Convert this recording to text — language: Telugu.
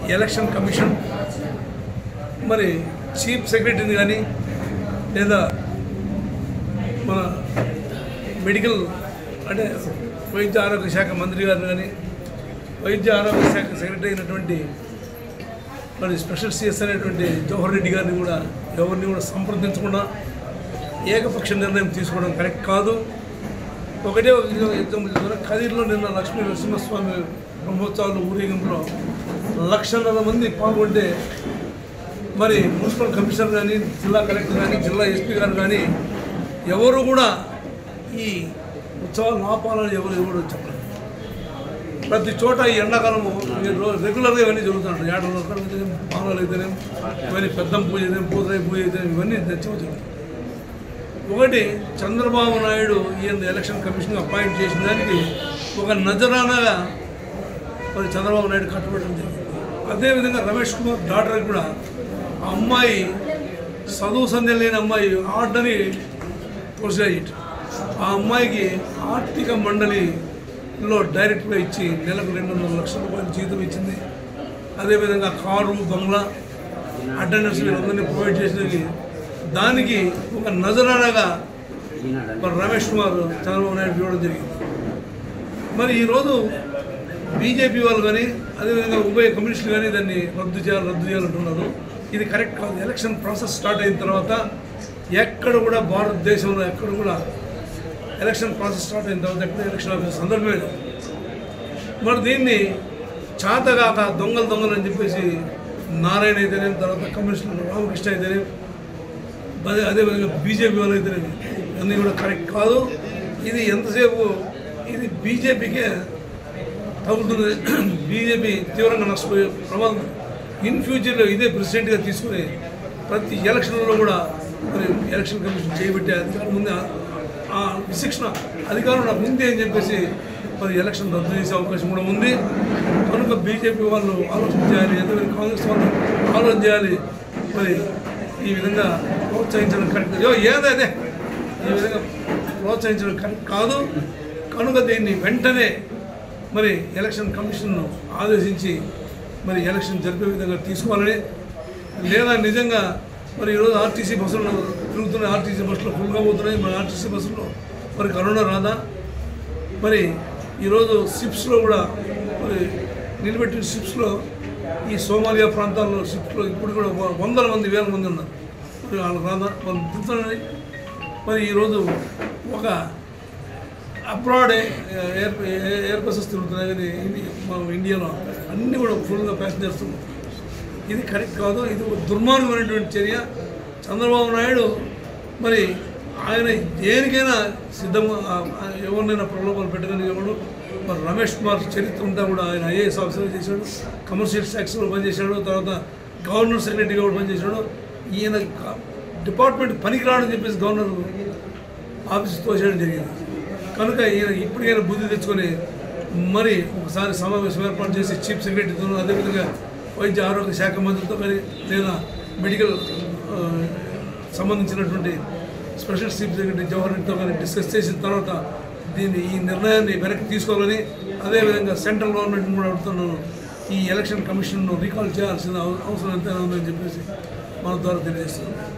ఎలక్షన్ కమిషన్ మరి చీఫ్ సెక్రటరీని కానీ లేదా మన మెడికల్ అంటే వైద్య ఆరోగ్య శాఖ మంత్రి గారిని కానీ వైద్య ఆరోగ్య శాఖ సెక్రటరీ అయినటువంటి మరి స్పెషల్ సిఎస్ అనేటువంటి జవహర్ రెడ్డి గారిని కూడా ఎవరిని కూడా సంప్రదించకుండా ఏకపక్ష నిర్ణయం తీసుకోవడం కరెక్ట్ కాదు ఒకటే ఒక ఎగ్జాంపుల్ చెప్తాను కదిరిలో నిన్న లక్ష్మీ నరసింహస్వామి బ్రహ్మోత్సవాలు ఊరేగింపులో లక్షన్నర మంది పాల్గొంటే మరి మున్సిపల్ కమిషనర్ కానీ జిల్లా కలెక్టర్ కానీ జిల్లా ఎస్పీ గారు కానీ ఎవరు కూడా ఈ ఉత్సవాలు ఆపాలని ఎవరు ఎవరు చెప్పలేదు ప్రతి చోట ఈ ఎండాకాలము మీరు రో- రెగ్యులర్గా ఇవన్నీ జరుగుతుంటాయి ఏడలో పానాలు అయితేనే ఇవన్నీ పెద్దం పూజ అయితే పూతరాయి పూజ అయితే ఇవన్నీ తెచ్చిపోతుంది ఒకటి చంద్రబాబు నాయుడు ఈయన ఎలక్షన్ కమిషన్ అపాయింట్ చేసిన దానికి ఒక నజరానాగా మరి చంద్రబాబు నాయుడు కట్టుబడడం జరిగింది అదేవిధంగా రమేష్ కుమార్ డాక్టర్ కూడా ఆ అమ్మాయి చదువు సంధ్య లేని అమ్మాయి ఆర్డని ప్రొసీడ్ ఆ అమ్మాయికి ఆర్థిక మండలిలో డైరెక్ట్గా ఇచ్చి నెలకు రెండు వందల లక్షల రూపాయలు జీతం ఇచ్చింది అదేవిధంగా కారు బంగ్లా అటెండర్స్ వీళ్ళందరినీ ప్రొవైడ్ చేసినది దానికి ఒక నజరానాగా మరి రమేష్ కుమార్ చంద్రబాబు నాయుడు ఇవ్వడం జరిగింది మరి ఈరోజు బీజేపీ వాళ్ళు కానీ అదేవిధంగా ఉభయ కమ్యూనిస్టులు కానీ దాన్ని రద్దు చేయాలి రద్దు చేయాలంటున్నారు ఇది కరెక్ట్ కాదు ఎలక్షన్ ప్రాసెస్ స్టార్ట్ అయిన తర్వాత ఎక్కడ కూడా భారతదేశంలో ఎక్కడ కూడా ఎలక్షన్ ప్రాసెస్ స్టార్ట్ అయిన తర్వాత ఎక్కడ ఎలక్షన్ ఆఫీస్ సందర్భమే లేదు మరి దీన్ని చాతగాక దొంగలు దొంగలు అని చెప్పేసి నారాయణ అయితేనేం తర్వాత కమ్యూనిస్టులు రామకృష్ణ అయితేనేం అదే అదేవిధంగా బీజేపీ వాళ్ళు అయితేనేమి అన్నీ కూడా కరెక్ట్ కాదు ఇది ఎంతసేపు ఇది బీజేపీకే తగులుతుంది బీజేపీ తీవ్రంగా నష్టపోయే ప్రమాదం ఇన్ ఫ్యూచర్లో ఇదే ప్రెసిడెంట్గా తీసుకుని ప్రతి ఎలక్షన్లో కూడా మరి ఎలక్షన్ కమిషన్ చేయబెట్టే అధికారం ఉంది ఆ- ఆ విశిక్షణ అధికారం నాకు ఉంది అని చెప్పేసి మరి ఎలక్షన్ రద్దు చేసే అవకాశం కూడా ఉంది కనుక బీజేపీ వాళ్ళు ఆలోచన చేయాలి అదేవిధంగా కాంగ్రెస్ వాళ్ళు ఆలోచన చేయాలి మరి ఈ విధంగా ప్రోత్సహించడం కరెక్ట్ అయ్యో ఏదైతే ఈ విధంగా ప్రోత్సహించడం కరెక్ట్ కాదు కనుక దీన్ని వెంటనే మరి ఎలక్షన్ కమిషన్ను ఆదేశించి మరి ఎలక్షన్ జరిపే విధంగా తీసుకోవాలని లేదా నిజంగా మరి ఈరోజు ఆర్టీసీ బస్సులు తిరుగుతున్నాయి ఆర్టీసీ బస్సులు ఫుల్గా పోతున్నాయి మరి ఆర్టీసీ బస్సులో మరి కరోనా రాదా మరి ఈరోజు షిప్స్లో కూడా మరి నిలబెట్టిన షిప్స్లో ఈ సోమాలియా ప్రాంతాల్లో షిప్స్లో ఇప్పుడు కూడా వ- వందల మంది వేల మంది ఉన్నారు మరి వాళ్ళకి రాదా వాళ్ళు తిరుగుతున్నాయి మరి ఈరోజు ఒక అబ్రాడ్ ఎయిర్ ఎయిర్ బస్సెస్ తిరుగుతున్నాయి కానీ ఇండి- మన ఇండియాలో అన్నీ కూడా ఫుల్గా ప్యాసింజర్స్ ఉన్నారు. ఇది కరెక్ట్ కాదు ఇది ఒక దుర్మార్గమైనటువంటి చర్య చంద్రబాబు నాయుడు మరి ఆయన దేనికైనా సిద్ధంగా ఆ- ఆ ఎవరినైనా ప్రలోభాలు పెట్టడానికి ఎవడు మరి రమేష్ కుమార్ చరిత్ర అంతా కూడా ఆయన ఐఏఎస్ ఆఫీసర్ చేశాడు కమర్షియల్ ట్యాక్స్లో పనిచేశాడు తర్వాత గవర్నర్ సెక్రటరీగా కూడా పనిచేశాడు ఈయన క- డిపార్ట్మెంట్ పనికి రావడం చెప్పేసి గవర్నర్ ఆఫీస్ తోసేయడం జరిగింది కనుక ఈయన ఇప్పటికైనా బుద్ధి తెచ్చుకొని మరి ఒకసారి సమావేశం ఏర్పాటు చేసి చీఫ్ సెక్రటరీతో అదేవిధంగా వైద్య ఆరోగ్య శాఖ మంత్రితో కానీ లేదా మెడికల్ ఆ, సంబంధించినటువంటి స్పెషల్ చీఫ్ సెక్రటరీ జవహర్ రెడ్డితో కానీ డిస్కస్ చేసిన తర్వాత దీన్ని ఈ నిర్ణయాన్ని వెనక్కి తీసుకోవాలని అదేవిధంగా సెంట్రల్ గవర్నమెంట్ కూడా అడుగుతున్నాను ఈ ఎలక్షన్ కమిషన్ను రీకాల్ చేయాల్సిన అవ- అవసరం ఎంతైనా ఉందని చెప్పేసి మన ద్వారా తెలియజేస్తున్నాను